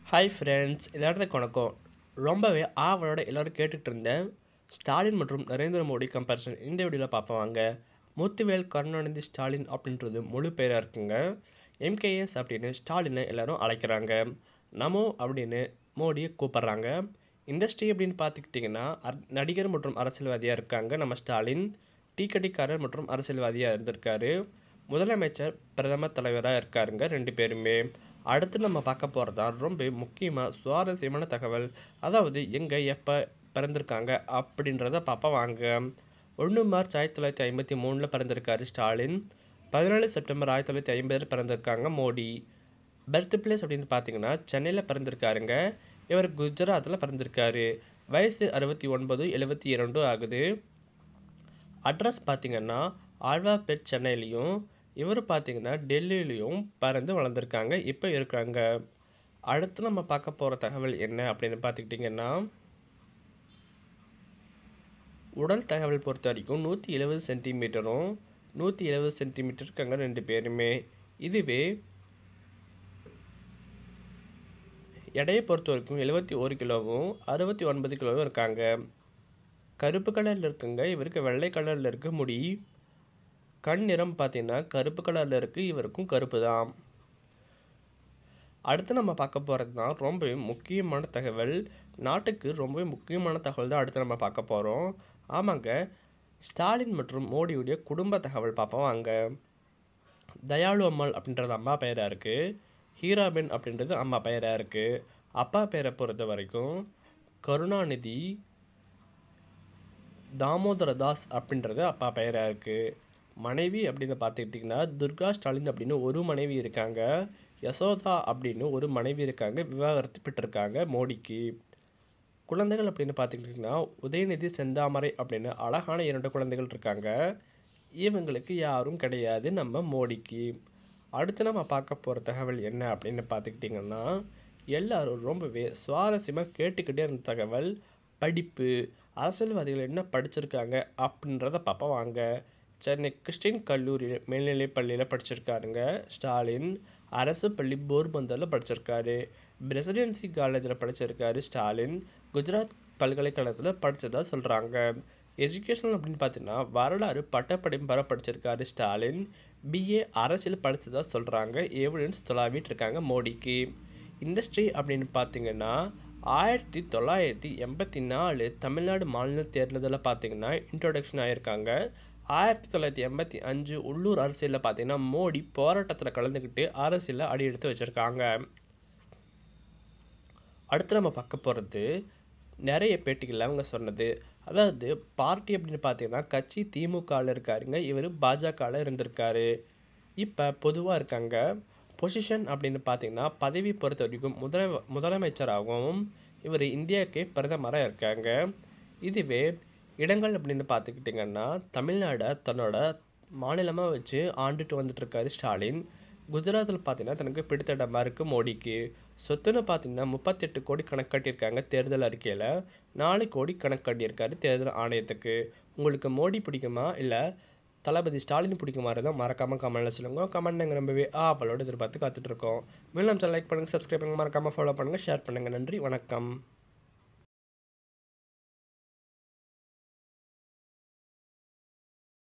hi friends எல்லாத்துக்கும் வணக்கம் ரொம்பவே ஆவலோட எல்லோரும் கேட்டுட்டு இருந்தேன் ஸ்டாலின் மற்றும் நரேந்திர மோடி கம்பேரிசன் இந்த வீடியோவில் பார்ப்போம் வாங்க முத்துவேல் கருணாநிதி ஸ்டாலின் அப்படின்றது முழு பேராக இருக்குங்க எம்கேஎஸ் அப்படின்னு ஸ்டாலினை எல்லாரும் அழைக்கிறாங்க நமோ அப்படின்னு மோடியை கூப்பிட்றாங்க இண்டஸ்ட்ரி அப்படின்னு பார்த்துக்கிட்டிங்கன்னா அர் நடிகர் மற்றும் அரசியல்வாதியாக இருக்காங்க நம்ம ஸ்டாலின் டீ கடைக்காரர் மற்றும் அரசியல்வாதியாக இருந்திருக்காரு முதலமைச்சர் பிரதமர் தலைவராக இருக்காருங்க ரெண்டு பேருமே அடுத்து நம்ம பார்க்க போகிறது தான் ரொம்ப முக்கியமாக சுவாரஸ்யமான தகவல் அதாவது எங்கே எப்போ பிறந்திருக்காங்க அப்படின்றத பார்ப்போம் வாங்க ஒன்று மார்ச் ஆயிரத்தி தொள்ளாயிரத்தி ஐம்பத்தி மூணில் பிறந்திருக்காரு ஸ்டாலின் பதினாலு செப்டம்பர் ஆயிரத்தி தொள்ளாயிரத்தி ஐம்பதில் பிறந்திருக்காங்க மோடி பர்த் பிளேஸ் அப்படின்னு பார்த்தீங்கன்னா சென்னையில் பிறந்திருக்காருங்க இவர் குஜராத்தில் பிறந்திருக்காரு வயசு அறுபத்தி ஒன்பது எழுபத்தி இரண்டு ஆகுது அட்ரஸ் பார்த்தீங்கன்னா ஆழ்வார்பேட் சென்னையிலையும் இவர் பார்த்தீங்கன்னா டெல்லியிலையும் பிறந்து வளர்ந்துருக்காங்க இப்போ இருக்காங்க அடுத்து நம்ம பார்க்க போகிற தகவல் என்ன அப்படின்னு பார்த்துக்கிட்டிங்கன்னா உடல் தகவல் பொறுத்த வரைக்கும் நூற்றி எழுபது சென்டிமீட்டரும் நூற்றி எழுபது சென்டிமீட்டர் இருக்காங்க ரெண்டு பேருமே இதுவே எடையை பொறுத்த வரைக்கும் எழுபத்தி ஒரு கிலோவும் அறுபத்தி ஒன்பது கிலோவும் இருக்காங்க கருப்பு கலரில் இருக்குங்க இவருக்கு வெள்ளை கலரில் இருக்க முடி கண் நிறம் பார்த்தீங்கன்னா கருப்பு கலரில் இருக்குது இவருக்கும் கருப்பு தான் அடுத்து நம்ம பார்க்க போகிறது தான் ரொம்பவே முக்கியமான தகவல் நாட்டுக்கு ரொம்பவே முக்கியமான தகவல் தான் அடுத்து நம்ம பார்க்க போகிறோம் ஆமாங்க ஸ்டாலின் மற்றும் மோடியுடைய குடும்ப தகவல் பார்ப்போம் வாங்க தயாளு அம்மாள் அப்படின்றது அம்மா பெயராக இருக்குது ஹீராபென் அப்படின்றது அம்மா பெயராக இருக்குது அப்பா பேரை பொறுத்த வரைக்கும் கருணாநிதி தாமோதர தாஸ் அப்படின்றது அப்பா பெயராக இருக்குது மனைவி அப்படின்னு பார்த்துக்கிட்டிங்கன்னா துர்கா ஸ்டாலின் அப்படின்னு ஒரு மனைவி இருக்காங்க யசோதா அப்படின்னு ஒரு மனைவி இருக்காங்க விவாகரத்து பெற்றிருக்காங்க மோடிக்கு குழந்தைகள் அப்படின்னு பார்த்துக்கிட்டிங்கன்னா உதயநிதி செந்தாமரை அப்படின்னு அழகான இரண்டு குழந்தைகள் இருக்காங்க இவங்களுக்கு யாரும் கிடையாது நம்ம மோடிக்கு அடுத்து நம்ம பார்க்க போகிற தகவல் என்ன அப்படின்னு பார்த்துக்கிட்டிங்கன்னா எல்லாரும் ரொம்பவே சுவாரஸ்யமாக கேட்டுக்கிட்டே இருந்த தகவல் படிப்பு அரசியல்வாதிகள் என்ன படிச்சிருக்காங்க அப்படின்றத பார்ப்போம் வாங்க சென்னை கிறிஸ்டின் கல்லூரி மேல்நிலைப் பள்ளியில் படிச்சிருக்காருங்க ஸ்டாலின் அரசு பள்ளி போர்பந்தரில் படிச்சிருக்காரு பிரசிடென்சி காலேஜில் படிச்சிருக்காரு ஸ்டாலின் குஜராத் பல்கலைக்கழகத்தில் படித்ததா சொல்கிறாங்க எஜுகேஷனல் அப்படின்னு பார்த்தீங்கன்னா வரலாறு பட்டப்படிப்பு வர படிச்சிருக்காரு ஸ்டாலின் பிஏ அரசியல் படித்ததா சொல்கிறாங்க எவிடன்ஸ் தொலாவிட்டு இருக்காங்க மோடிக்கு இண்டஸ்ட்ரி அப்படின்னு பார்த்தீங்கன்னா ஆயிரத்தி தொள்ளாயிரத்தி எண்பத்தி நாலு தமிழ்நாடு மாநில தேர்தலில் பார்த்தீங்கன்னா இன்ட்ரோடக்ஷன் ஆகியிருக்காங்க ஆயிரத்தி தொள்ளாயிரத்தி எண்பத்தி அஞ்சு உள்ளூர் அரசியலில் பார்த்தீங்கன்னா மோடி போராட்டத்தில் கலந்துக்கிட்டு அரசியலில் அடி எடுத்து வச்சுருக்காங்க அடுத்து நம்ம பார்க்க போகிறது நிறைய பேட்டிகளில் அவங்க சொன்னது அதாவது பார்ட்டி அப்படின்னு பார்த்தீங்கன்னா கட்சி திமுகவில் இருக்காருங்க இவர் பாஜகவில் இருந்திருக்காரு இப்போ பொதுவாக இருக்காங்க பொசிஷன் அப்படின்னு பார்த்தீங்கன்னா பதவி பொறுத்த வரைக்கும் முதல முதலமைச்சராகவும் இவர் இந்தியாவுக்கே பிரதமராக இருக்காங்க இதுவே இடங்கள் அப்படின்னு பார்த்துக்கிட்டிங்கன்னா தமிழ்நாடை தன்னோட மாநிலமாக வச்சு ஆண்டுட்டு வந்துட்டுருக்காரு ஸ்டாலின் குஜராத்தில் பார்த்தீங்கன்னா தனக்கு பிடித்த இடமா இருக்குது மோடிக்கு சொத்துன்னு பார்த்தீங்கன்னா முப்பத்தெட்டு கோடி கணக்கு கட்டியிருக்காங்க தேர்தல் அறிக்கையில் நாலு கோடி கணக்கு கட்டியிருக்காரு தேர்தல் ஆணையத்துக்கு உங்களுக்கு மோடி பிடிக்குமா இல்லை தளபதி ஸ்டாலின் பிடிக்குமா தான் மறக்காமல் கமெண்ட்டில் சொல்லுங்கள் கமெண்ட் நாங்கள் ரொம்பவே ஆவலோடு எதிர்பார்த்து காத்துட்ருக்கோம் மேலும் லைக் பண்ணுங்கள் சப்ஸ்கிரைப் பண்ணுங்கள் மறக்காமல் ஃபாலோ பண்ணுங்கள் ஷேர் பண்ணுங்கள் நன்றி வணக்கம்